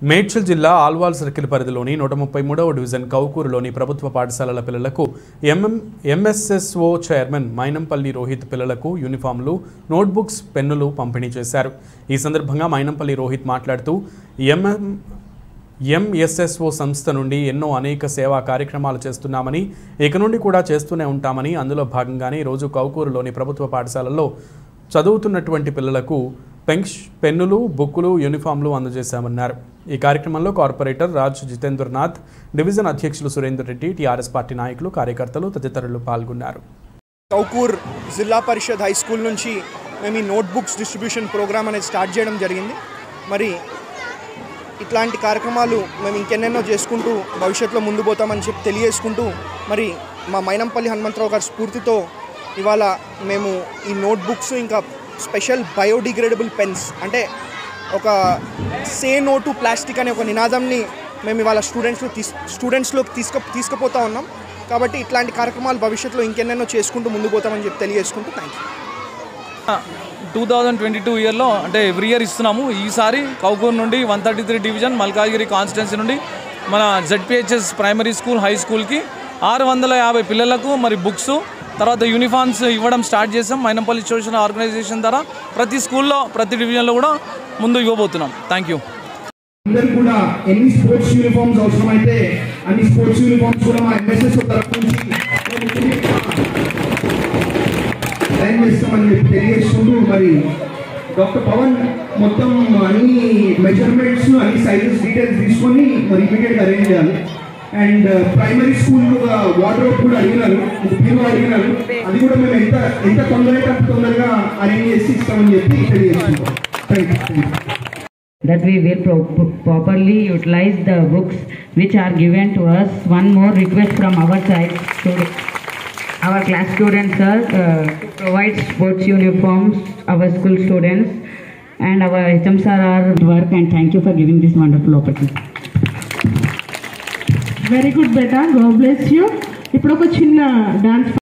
మేడ్చల్ జిల్లా ఆల్వాల్ సర్కిల్ పరిధిలోని నూట ముప్పై మూడవ డివిజన్ కౌకూరులోని ప్రభుత్వ పాఠశాలల పిల్లలకు MM MSSO chairman Mynampally Rohit పిల్లలకు యూనిఫామ్లు నోట్బుక్స్ పెన్నులు పంపిణీ చేశారు ఈ సందర్భంగా మైనంపల్లి రోహిత్ మాట్లాడుతూ ఎంఎం ఎంఎస్ఎస్ఓ సంస్థ నుండి ఎన్నో అనేక సేవా కార్యక్రమాలు చేస్తున్నామని ఇక నుండి కూడా చేస్తూనే ఉంటామని అందులో భాగంగానే ఈరోజు కౌకూరులోని ప్రభుత్వ పాఠశాలల్లో చదువుతున్నటువంటి పిల్లలకు పెంక్ష్ పెన్నులు బుక్కులు యూనిఫామ్లు అందజేశామన్నారు ఈ కార్యక్రమంలో కార్పొరేటర్ రాజ్ జితేంద్రనాథ్ డివిజన్ అధ్యక్షులు సురేందర్ రెడ్డి టీఆర్ఎస్ పార్టీ నాయకులు కార్యకర్తలు తదితరులు పాల్గొన్నారు కౌకూర్ జిల్లా పరిషత్ హై స్కూల్ నుంచి మేము ఈ నోట్బుక్స్ డిస్ట్రిబ్యూషన్ ప్రోగ్రామ్ అనేది స్టార్ట్ చేయడం జరిగింది మరి ఇట్లాంటి కార్యక్రమాలు మేము ఇంకెన్నెన్నో చేసుకుంటూ భవిష్యత్తులో ముందు పోతామని చెప్పి తెలియజేసుకుంటూ మరి మా మైనంపల్లి హనుమంతరావు గారి స్ఫూర్తితో ఇవాళ మేము ఈ నోట్బుక్స్ ఇంకా స్పెషల్ బయోడిగ్రేడబుల్ పెన్స్ అంటే ఒక సే నో టు ప్లాస్టిక్ అనే ఒక నినాదంని మేము ఇవాళ స్టూడెంట్స్లో తీస్ స్టూడెంట్స్లోకి తీసుకు తీసుకుపోతా ఉన్నాం కాబట్టి ఇట్లాంటి కార్యక్రమాలు భవిష్యత్తులో ఇంకెన్నెన్నో చేసుకుంటూ ముందు పోతామని చెప్పి తెలియజేసుకుంటూ thank you two thousand twenty two ఇయర్లో అంటే ఎవ్రీ ఇయర్ ఇస్తున్నాము ఈసారి కౌకూర్ నుండి one thirty three division Malkajgiri constituency నుండి మన జెడ్పిహెచ్ఎస్ ప్రైమరీ స్కూల్ హై స్కూల్కి ఆరు వందల యాభై పిల్లలకు మరి బుక్స్ తర్వాత యూనిఫామ్స్ ఇవ్వడం స్టార్ట్ చేసాం మైనంపల్లి సోషల్ ఆర్గనైజేషన్ ద్వారా ప్రతి స్కూల్లో ప్రతి డివిజన్లో కూడా ముందు ఇవ్వబోతున్నాం థ్యాంక్ యూ అందరు కూడా ఎన్ని స్పోర్ట్స్ యూనిఫామ్స్ అవసరమైతే అన్ని స్పోర్ట్స్ యూనిఫామ్స్ కూడా మా ఎంఎస్ఎస్ తరఫు నుంచి అరేంజ్ చేస్తామని చెప్పి తెలియజేసుకుంటూ మరి డాక్టర్ పవన్ మొత్తం అన్ని మెజర్మెంట్స్ అన్ని సైజెస్ డీటెయిల్స్ తీసుకొని మరి ఇమీడియట్గా అరేంజ్ చేయాలి అండ్ ప్రైమరీ స్కూల్ వాటర్ కూడా అడిగినారు మీరు అడిగినారు అది కూడా మేము ఎంత ఎంత తొందరగా తొందరగా అరేంజ్ చేసి ఇస్తామని చెప్పి తెలియజేసుకుంటాం thank you that we will pro- properly utilize the books which are given to us. One more request from our side to our class students sir, uh, to provide sports uniforms our school students and our HMs are our work and thank you for giving this wonderful opportunity. Very good బేటా God bless you ఇప్పుడు ఒక చిన్న dance